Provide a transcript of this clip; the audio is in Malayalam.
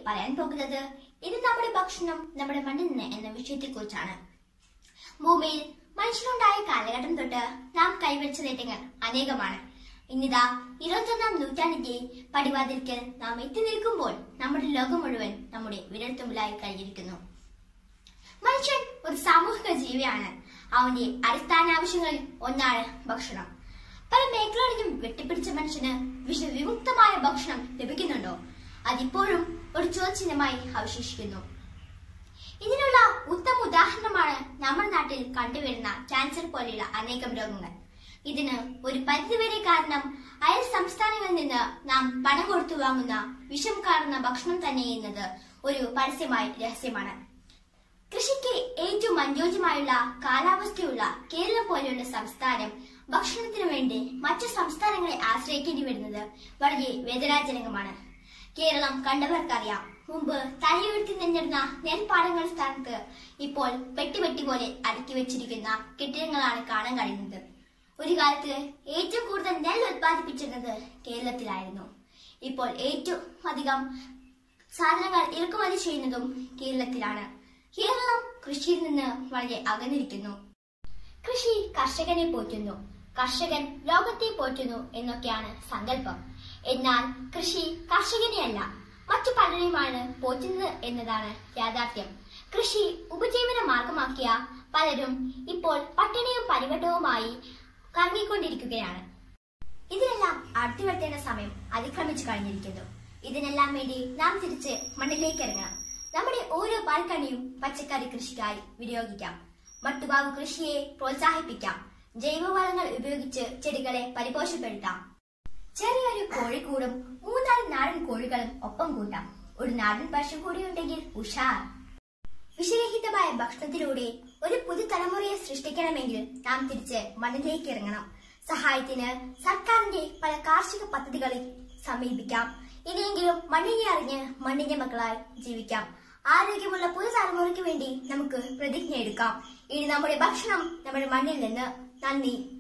പറയാൻ പോകുന്നത് ഇത് നമ്മുടെ ഭക്ഷണം നമ്മുടെ മണ്ണിൽ നിന്ന് എന്ന വിഷയത്തെ കുറിച്ചാണ് ഭൂമിയിൽ മനുഷ്യനുണ്ടായ കാലഘട്ടം തൊട്ട് നാം കൈവരിച്ച നേട്ടങ്ങൾ അനേകമാണ് ഇന്നിതാ ഇരുപത്തൊന്നാം നൂറ്റാണ്ടിന്റെ പടിവാതിൽക്കൽ നാം എത്തി നിൽക്കുമ്പോൾ നമ്മുടെ ലോകം മുഴുവൻ നമ്മുടെ വിരൽത്തുമ്പിലായി കഴിഞ്ഞിരിക്കുന്നു മനുഷ്യൻ ഒരു സാമൂഹിക ജീവിയാണ് അവന്റെ അടിസ്ഥാന ആവശ്യങ്ങളിൽ ഒന്നാണ് ഭക്ഷണം പല മേഖലകളിലും വെട്ടിപ്പിടിച്ച മനുഷ്യന് വിഷവിമുക്തമായ ഭക്ഷണം ലഭിക്കുന്നുണ്ടോ അതിപ്പോഴും ഒരു ചോദ്യചിഹ്നമായി അവശേഷിക്കുന്നു ഇതിനുള്ള ഉത്തമ ഉദാഹരണമാണ് നമ്മുടെ നാട്ടിൽ കണ്ടുവരുന്ന ക്യാൻസർ പോലെയുള്ള അനേകം രോഗങ്ങൾ ഇതിന് ഒരു പരിധിവരെ കാരണം അയൽ സംസ്ഥാനങ്ങളിൽ നിന്ന് നാം പണം കൊടുത്തു വാങ്ങുന്ന വിഷം കാർന്ന ഭക്ഷണം തന്നെ എന്നത് ഒരു പരസ്യമായ രഹസ്യമാണ് കൃഷിക്ക് ഏറ്റവും അനുയോജ്യമായുള്ള കാലാവസ്ഥയുള്ള കേരളം പോലെയുള്ള സംസ്ഥാനം ഭക്ഷണത്തിനു വേണ്ടി മറ്റു സംസ്ഥാനങ്ങളെ ആശ്രയിക്കേണ്ടി വരുന്നത് വളരെ വേദനാജനകമാണ് കേരളം കണ്ടവർക്കറിയാം മുമ്പ് തലയുയർത്തി നിന്നിരുന്ന നെൽപ്പാടങ്ങൾ സ്ഥാനത്ത് ഇപ്പോൾ പെട്ടിപെട്ടി പോലെ അടുക്കി വെച്ചിരിക്കുന്ന കെട്ടിടങ്ങളാണ് കാണാൻ കഴിയുന്നത് ഒരു കാലത്ത് ഏറ്റവും കൂടുതൽ നെൽ ഉത്പാദിപ്പിച്ചിരുന്നത് കേരളത്തിലായിരുന്നു ഇപ്പോൾ ഏറ്റവും അധികം സാധനങ്ങൾ ഇറക്കുമതി ചെയ്യുന്നതും കേരളത്തിലാണ് കേരളം കൃഷിയിൽ നിന്ന് വളരെ അകന്നിരിക്കുന്നു കൃഷി കർഷകനെ പോറ്റുന്നു കർഷകൻ ലോകത്തെ പോറ്റുന്നു എന്നൊക്കെയാണ് സങ്കല്പം എന്നാൽ കൃഷി കർഷകനെയല്ല മറ്റു പലരെയുമാണ് പോറ്റുന്നത് എന്നതാണ് യാഥാർത്ഥ്യം കൃഷി ഉപജീവന മാർഗമാക്കിയ പലരും ഇപ്പോൾ പട്ടിണിയും പരിവട്ടവുമായി കറങ്ങിക്കൊണ്ടിരിക്കുകയാണ് ഇതിനെല്ലാം അടുത്തു വരുത്തേണ്ട സമയം അതിക്രമിച്ചു കഴിഞ്ഞിരിക്കുന്നു ഇതിനെല്ലാം വേണ്ടി നാം തിരിച്ച് മണ്ണിലേക്ക് ഇറങ്ങണം നമ്മുടെ ഓരോ പാൽക്കണിയും പച്ചക്കറി കൃഷിക്കായി വിനിയോഗിക്കാം മട്ടുപാവ് കൃഷിയെ പ്രോത്സാഹിപ്പിക്കാം ജൈവവളങ്ങൾ ഉപയോഗിച്ച് ചെടികളെ പരിപോഷപ്പെടുത്താം ചെറിയൊരു കോഴിക്കൂടും മൂന്നാല് നാടൻ കോഴികളും ഒപ്പം കൂട്ടാം ഒരു നാടൻ പശു കൂടി ഉണ്ടെങ്കിൽ ഉഷാർ വിഷരഹിതമായ ഭക്ഷണത്തിലൂടെ ഒരു പുതുതലമുറയെ സൃഷ്ടിക്കണമെങ്കിൽ നാം തിരിച്ച് മണ്ണിലേക്ക് ഇറങ്ങണം സഹായത്തിന് സർക്കാരിന്റെ പല കാർഷിക പദ്ധതികളിൽ സമീപിക്കാം ഇനിയെങ്കിലും മണ്ണിനെ അറിഞ്ഞ് മണ്ണിന്റെ മക്കളായി ജീവിക്കാം ആരോഗ്യമുള്ള പുതുതലമുറയ്ക്ക് വേണ്ടി നമുക്ക് പ്രതിജ്ഞ എടുക്കാം ഇനി നമ്മുടെ ഭക്ഷണം നമ്മുടെ മണ്ണിൽ നിന്ന് നന്ദി